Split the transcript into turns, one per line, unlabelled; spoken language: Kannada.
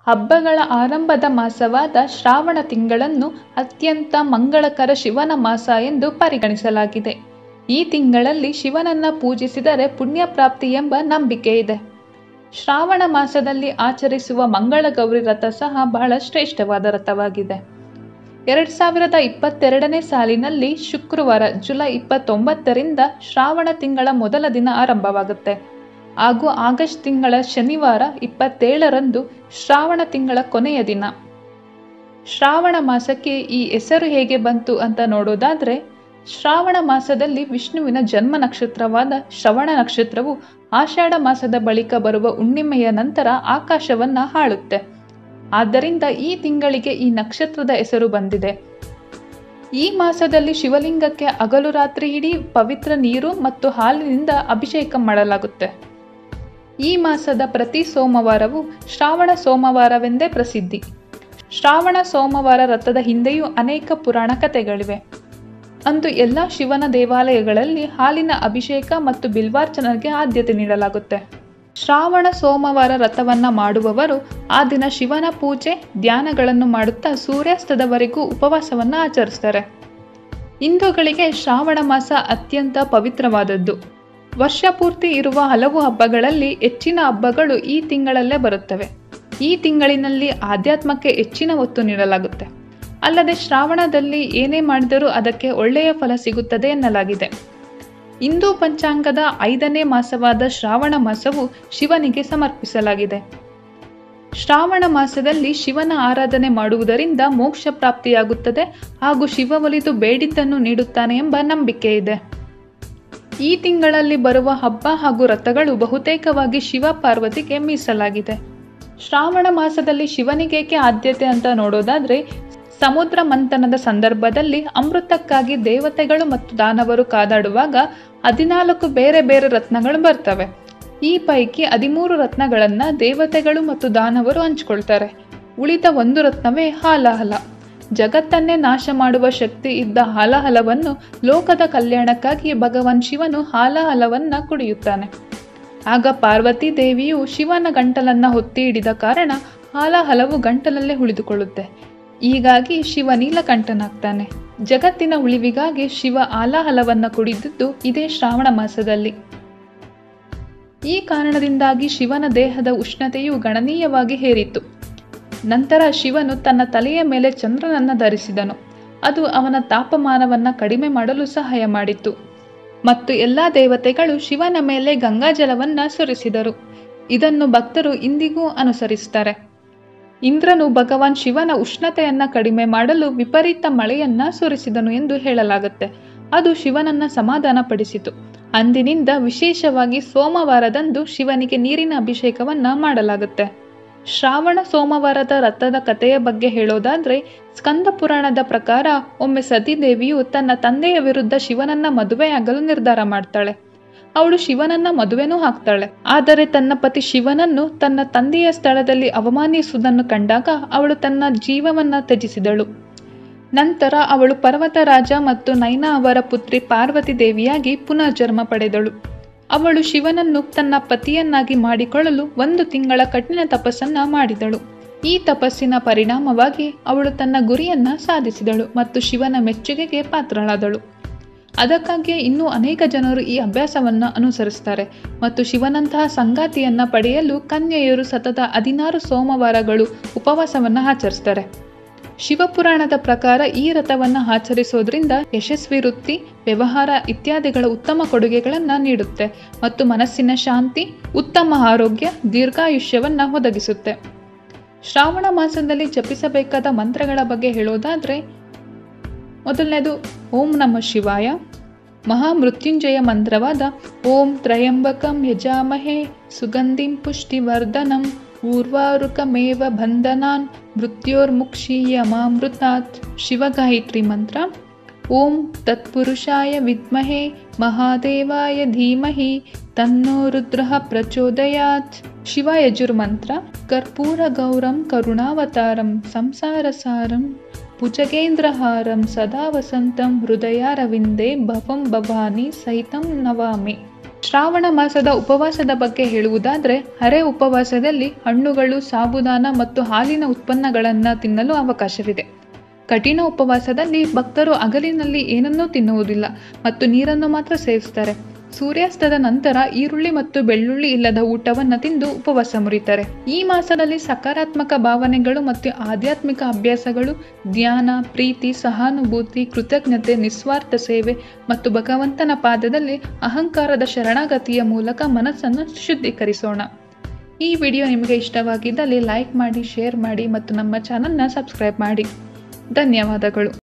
ಹಬ್ಬಗಳ ಆರಂಭದ ಮಾಸವಾದ ಶ್ರಾವಣ ತಿಂಗಳನ್ನು ಅತ್ಯಂತ ಮಂಗಳಕರ ಶಿವನ ಮಾಸ ಎಂದು ಪರಿಗಣಿಸಲಾಗಿದೆ ಈ ತಿಂಗಳಲ್ಲಿ ಶಿವನನ್ನ ಪೂಜಿಸಿದರೆ ಪುಣ್ಯ ಪ್ರಾಪ್ತಿ ಎಂಬ ನಂಬಿಕೆ ಇದೆ ಶ್ರಾವಣ ಮಾಸದಲ್ಲಿ ಆಚರಿಸುವ ಮಂಗಳ ಗೌರಿ ರಥ ಸಹ ಬಹಳ ಶ್ರೇಷ್ಠವಾದ ರಥವಾಗಿದೆ ಎರಡು ಸಾವಿರದ ಇಪ್ಪತ್ತೆರಡನೇ ಸಾಲಿನಲ್ಲಿ ಶುಕ್ರವಾರ ಜುಲೈ ಇಪ್ಪತ್ತೊಂಬತ್ತರಿಂದ ಶ್ರಾವಣ ತಿಂಗಳ ಮೊದಲ ದಿನ ಆರಂಭವಾಗುತ್ತೆ ಹಾಗೂ ಆಗಸ್ಟ್ ತಿಂಗಳ ಶನಿವಾರ ಇಪ್ಪತ್ತೇಳರಂದು ಶ್ರಾವಣ ತಿಂಗಳ ಕೊನೆಯ ದಿನ ಶ್ರಾವಣ ಮಾಸಕ್ಕೆ ಈ ಹೆಸರು ಹೇಗೆ ಬಂತು ಅಂತ ನೋಡೋದಾದ್ರೆ ಶ್ರಾವಣ ಮಾಸದಲ್ಲಿ ವಿಷ್ಣುವಿನ ಜನ್ಮ ನಕ್ಷತ್ರವಾದ ಶ್ರವಣ ನಕ್ಷತ್ರವು ಆಷಾಢ ಮಾಸದ ಬಳಿಕ ಬರುವ ಹುಣ್ಣಿಮೆಯ ನಂತರ ಆಕಾಶವನ್ನ ಹಾಳುತ್ತೆ ಆದ್ದರಿಂದ ಈ ತಿಂಗಳಿಗೆ ಈ ನಕ್ಷತ್ರದ ಹೆಸರು ಬಂದಿದೆ ಈ ಮಾಸದಲ್ಲಿ ಶಿವಲಿಂಗಕ್ಕೆ ಹಗಲು ರಾತ್ರಿ ಇಡೀ ಪವಿತ್ರ ನೀರು ಮತ್ತು ಹಾಲಿನಿಂದ ಅಭಿಷೇಕ ಮಾಡಲಾಗುತ್ತೆ ಈ ಮಾಸದ ಪ್ರತಿ ಸೋಮವಾರವು ಶ್ರಾವಣ ಸೋಮವಾರವೆಂದೇ ಪ್ರಸಿದ್ಧಿ ಶ್ರಾವಣ ಸೋಮವಾರ ರಥದ ಹಿಂದೆಯೂ ಅನೇಕ ಪುರಾಣ ಕಥೆಗಳಿವೆ ಅಂದು ಎಲ್ಲ ಶಿವನ ದೇವಾಲಯಗಳಲ್ಲಿ ಹಾಲಿನ ಅಭಿಷೇಕ ಮತ್ತು ಬಿಲ್ವಾರ್ಚನೆಗೆ ಆದ್ಯತೆ ನೀಡಲಾಗುತ್ತೆ ಶ್ರಾವಣ ಸೋಮವಾರ ರಥವನ್ನ ಮಾಡುವವರು ಆ ದಿನ ಶಿವನ ಪೂಜೆ ಧ್ಯಾನಗಳನ್ನು ಮಾಡುತ್ತಾ ಸೂರ್ಯಾಸ್ತದವರೆಗೂ ಉಪವಾಸವನ್ನ ಆಚರಿಸ್ತಾರೆ ಹಿಂದೂಗಳಿಗೆ ಶ್ರಾವಣ ಮಾಸ ಅತ್ಯಂತ ಪವಿತ್ರವಾದದ್ದು ವರ್ಷ ಪೂರ್ತಿ ಇರುವ ಹಲವು ಹಬ್ಬಗಳಲ್ಲಿ ಹೆಚ್ಚಿನ ಹಬ್ಬಗಳು ಈ ತಿಂಗಳಲ್ಲೇ ಬರುತ್ತವೆ ಈ ತಿಂಗಳಿನಲ್ಲಿ ಆಧ್ಯಾತ್ಮಕ್ಕೆ ಹೆಚ್ಚಿನ ಒತ್ತು ನೀಡಲಾಗುತ್ತೆ ಅಲ್ಲದೆ ಶ್ರಾವಣದಲ್ಲಿ ಏನೇ ಮಾಡಿದರೂ ಅದಕ್ಕೆ ಒಳ್ಳೆಯ ಫಲ ಸಿಗುತ್ತದೆ ಎನ್ನಲಾಗಿದೆ ಹಿಂದೂ ಪಂಚಾಂಗದ ಐದನೇ ಮಾಸವಾದ ಶ್ರಾವಣ ಮಾಸವು ಶಿವನಿಗೆ ಸಮರ್ಪಿಸಲಾಗಿದೆ ಶ್ರಾವಣ ಮಾಸದಲ್ಲಿ ಶಿವನ ಆರಾಧನೆ ಮಾಡುವುದರಿಂದ ಮೋಕ್ಷ ಪ್ರಾಪ್ತಿಯಾಗುತ್ತದೆ ಹಾಗೂ ಶಿವ ಒಲಿದು ಬೇಡಿದ್ದನ್ನು ನೀಡುತ್ತಾನೆ ಎಂಬ ನಂಬಿಕೆ ಇದೆ ಈ ತಿಂಗಳಲ್ಲಿ ಬರುವ ಹಬ್ಬ ಹಾಗೂ ರಥಗಳು ಬಹುತೇಕವಾಗಿ ಶಿವ ಪಾರ್ವತಿಗೆ ಮೀಸಲಾಗಿದೆ ಶ್ರಾವಣ ಮಾಸದಲ್ಲಿ ಶಿವನಿಗೇಕೆ ಆದ್ಯತೆ ಅಂತ ನೋಡೋದಾದ್ರೆ ಸಮುದ್ರ ಮಂಥನದ ಸಂದರ್ಭದಲ್ಲಿ ಅಮೃತಕ್ಕಾಗಿ ದೇವತೆಗಳು ಮತ್ತು ದಾನವರು ಕಾದಾಡುವಾಗ ಹದಿನಾಲ್ಕು ಬೇರೆ ಬೇರೆ ರತ್ನಗಳು ಬರ್ತವೆ ಈ ಪೈಕಿ ಹದಿಮೂರು ರತ್ನಗಳನ್ನ ದೇವತೆಗಳು ಮತ್ತು ದಾನವರು ಹಂಚ್ಕೊಳ್ತಾರೆ ಉಳಿದ ಒಂದು ರತ್ನವೇ ಹಾಲಹಲ ಜಗತ್ತನ್ನೇ ನಾಶ ಮಾಡುವ ಶಕ್ತಿ ಇದ್ದ ಹಾಲಹಲವನ್ನು ಲೋಕದ ಕಲ್ಯಾಣಕ್ಕಾಗಿ ಭಗವಾನ್ ಶಿವನು ಹಾಲಹಲವನ್ನ ಕುಡಿಯುತ್ತಾನೆ ಆಗ ಪಾರ್ವತಿ ದೇವಿಯು ಶಿವನ ಗಂಟಲನ್ನ ಹೊತ್ತಿ ಹಿಡಿದ ಕಾರಣ ಹಾಲಹಲವು ಗಂಟಲಲ್ಲೇ ಉಳಿದುಕೊಳ್ಳುತ್ತೆ ಹೀಗಾಗಿ ಶಿವ ನೀಲಕಂಠನಾಗ್ತಾನೆ ಜಗತ್ತಿನ ಉಳಿವಿಗಾಗಿ ಶಿವ ಆಲಾಹಲವನ್ನ ಕುಡಿದಿದ್ದು ಇದೇ ಶ್ರಾವಣ ಮಾಸದಲ್ಲಿ ಈ ಕಾರಣದಿಂದಾಗಿ ಶಿವನ ದೇಹದ ಉಷ್ಣತೆಯು ಗಣನೀಯವಾಗಿ ಹೇರಿತು ನಂತರ ಶಿವನು ತನ್ನ ತಲೆಯ ಮೇಲೆ ಚಂದ್ರನನ್ನ ಧರಿಸಿದನು ಅದು ಅವನ ತಾಪಮಾನವನ್ನ ಕಡಿಮೆ ಮಾಡಲು ಸಹಾಯ ಮಾಡಿತು ಮತ್ತು ಎಲ್ಲ ದೇವತೆಗಳು ಶಿವನ ಮೇಲೆ ಗಂಗಾಜಲವನ್ನ ಸುರಿಸಿದರು ಇದನ್ನು ಭಕ್ತರು ಇಂದಿಗೂ ಅನುಸರಿಸುತ್ತಾರೆ ಇಂದ್ರನು ಭಗವಾನ್ ಶಿವನ ಉಷ್ಣತೆಯನ್ನ ಕಡಿಮೆ ಮಾಡಲು ವಿಪರೀತ ಮಳೆಯನ್ನ ಸುರಿಸಿದನು ಎಂದು ಹೇಳಲಾಗುತ್ತೆ ಅದು ಶಿವನನ್ನ ಸಮಾಧಾನಪಡಿಸಿತು ಅಂದಿನಿಂದ ವಿಶೇಷವಾಗಿ ಸೋಮವಾರದಂದು ಶಿವನಿಗೆ ನೀರಿನ ಅಭಿಷೇಕವನ್ನ ಮಾಡಲಾಗುತ್ತೆ ಶ್ರಾವಣ ಸೋಮವಾರದ ರಥದ ಕಥೆಯ ಬಗ್ಗೆ ಹೇಳೋದಾದ್ರೆ ಸ್ಕಂದ ಪುರಾಣದ ಪ್ರಕಾರ ಒಮ್ಮೆ ಸತಿದೇವಿಯು ತನ್ನ ತಂದೆಯ ವಿರುದ್ಧ ಶಿವನನ್ನ ಮದುವೆಯಾಗಲು ನಿರ್ಧಾರ ಮಾಡ್ತಾಳೆ ಅವಳು ಶಿವನನ್ನ ಮದುವೆನೂ ಹಾಕ್ತಾಳೆ ಆದರೆ ತನ್ನ ಪತಿ ಶಿವನನ್ನು ತನ್ನ ತಂದೆಯ ಸ್ಥಳದಲ್ಲಿ ಅವಮಾನಿಸುವುದನ್ನು ಕಂಡಾಗ ಅವಳು ತನ್ನ ಜೀವವನ್ನ ತ್ಯಜಿಸಿದಳು ನಂತರ ಅವಳು ಪರ್ವತರಾಜ ಮತ್ತು ನೈನಾ ಅವರ ಪುತ್ರಿ ಪಾರ್ವತಿ ದೇವಿಯಾಗಿ ಪುನರ್ಜನ್ಮ ಪಡೆದಳು ಅವಳು ಶಿವನನ್ನು ತನ್ನ ಪತಿಯನ್ನಾಗಿ ಮಾಡಿಕೊಳ್ಳಲು ಒಂದು ತಿಂಗಳ ಕಠಿಣ ತಪಸ್ಸನ್ನ ಮಾಡಿದಳು ಈ ತಪಸ್ಸಿನ ಪರಿಣಾಮವಾಗಿ ಅವಳು ತನ್ನ ಗುರಿಯನ್ನ ಸಾಧಿಸಿದಳು ಮತ್ತು ಶಿವನ ಮೆಚ್ಚುಗೆಗೆ ಪಾತ್ರಳಾದಳು ಅದಕ್ಕಾಗಿಯೇ ಇನ್ನೂ ಅನೇಕ ಜನರು ಈ ಅಭ್ಯಾಸವನ್ನು ಅನುಸರಿಸ್ತಾರೆ ಮತ್ತು ಶಿವನಂತಹ ಸಂಗಾತಿಯನ್ನ ಪಡೆಯಲು ಕನ್ಯೆಯರು ಸತತ ಹದಿನಾರು ಸೋಮವಾರಗಳು ಉಪವಾಸವನ್ನು ಆಚರಿಸ್ತಾರೆ ಶಿವಪುರಾಣದ ಪ್ರಕಾರ ಈ ರಥವನ್ನು ಆಚರಿಸೋದ್ರಿಂದ ಯಶಸ್ವಿ ವೃತ್ತಿ ವ್ಯವಹಾರ ಇತ್ಯಾದಿಗಳ ಉತ್ತಮ ಕೊಡುಗೆಗಳನ್ನು ನೀಡುತ್ತೆ ಮತ್ತು ಮನಸ್ಸಿನ ಶಾಂತಿ ಉತ್ತಮ ಆರೋಗ್ಯ ದೀರ್ಘಾಯುಷ್ಯವನ್ನ ಒದಗಿಸುತ್ತೆ ಶ್ರಾವಣ ಮಾಸದಲ್ಲಿ ಜಪಿಸಬೇಕಾದ ಮಂತ್ರಗಳ ಬಗ್ಗೆ ಹೇಳೋದಾದ್ರೆ ಮೊದಲನೇದು ಓಂ ನಮ ಶಿವಾಯ ಮಹಾಮೃತ್ಯುಂಜಯ ಮಂತ್ರವಾದ ಓಂ ತ್ರಯಂಬಕಂ ಯಜಾಮಹೇ ಸುಗಂಧಿಂ ಪುಷ್ಟಿವರ್ಧನಂ ಊರ್ವಾರುಕಮೇವ ಬಂಧನಾನ್ ಮೃತ್ಯೋರ್ಮುಕ್ಷೀಯಮಾಮೃತಾತ್ ಶಿವಗಾಯತ್ರಿ ಮಂತ್ರ ಓಂ ತತ್ಪುರುಷಾಯ ವಿದ್ಮಹೇ ಮಹಾದೇವಾಯ ಧೀಮಹಿ ತನ್ನೋ ರುದ್ರಃ ಪ್ರಚೋದಯಾತ್ ಶಿವ ಯಜುರ್ಮಂತ್ರ ಕರ್ಪೂರ ಗೌರಂ ಕರುಣಾವತಾರಂ ಸಂಸಾರಸಾರಂ ಭುಜಗೇಂದ್ರಹಾರಂ ಸದಾ ವಸಂತಂ ಹೃದಯಾರವಿಂದೇ ಭವಂ ಭವಾನಿ ಸಹಿತಂ ನವಾಮಿ ಶ್ರಾವಣ ಮಾಸದ ಉಪವಾಸದ ಬಗ್ಗೆ ಹೇಳುವುದಾದರೆ ಹರೆ ಉಪವಾಸದಲ್ಲಿ ಹಣ್ಣುಗಳು ಸಾಬುದಾನ ಮತ್ತು ಹಾಲಿನ ಉತ್ಪನ್ನಗಳನ್ನು ತಿನ್ನಲು ಅವಕಾಶವಿದೆ ಕಠಿಣ ಉಪವಾಸದಲ್ಲಿ ಭಕ್ತರು ಹಗಲಿನಲ್ಲಿ ಏನನ್ನೂ ತಿನ್ನುವುದಿಲ್ಲ ಮತ್ತು ನೀರನ್ನು ಮಾತ್ರ ಸೇವಿಸ್ತಾರೆ ಸೂರ್ಯಾಸ್ತದ ನಂತರ ಈರುಳ್ಳಿ ಮತ್ತು ಬೆಳ್ಳುಳ್ಳಿ ಇಲ್ಲದ ಊಟವನ್ನು ತಿಂದು ಉಪವಾಸ ಮುರಿತಾರೆ ಈ ಮಾಸದಲ್ಲಿ ಸಕಾರಾತ್ಮಕ ಭಾವನೆಗಳು ಮತ್ತು ಆಧ್ಯಾತ್ಮಿಕ ಅಭ್ಯಾಸಗಳು ಧ್ಯಾನ ಪ್ರೀತಿ ಸಹಾನುಭೂತಿ ಕೃತಜ್ಞತೆ ನಿಸ್ವಾರ್ಥ ಸೇವೆ ಮತ್ತು ಭಗವಂತನ ಪಾದದಲ್ಲಿ ಅಹಂಕಾರದ ಶರಣಾಗತಿಯ ಮೂಲಕ ಮನಸ್ಸನ್ನು ಶುದ್ಧೀಕರಿಸೋಣ ಈ ವಿಡಿಯೋ ನಿಮಗೆ ಇಷ್ಟವಾಗಿದ್ದಲ್ಲಿ ಲೈಕ್ ಮಾಡಿ ಶೇರ್ ಮಾಡಿ ಮತ್ತು ನಮ್ಮ ಚಾನಲ್ನ ಸಬ್ಸ್ಕ್ರೈಬ್ ಮಾಡಿ ಧನ್ಯವಾದಗಳು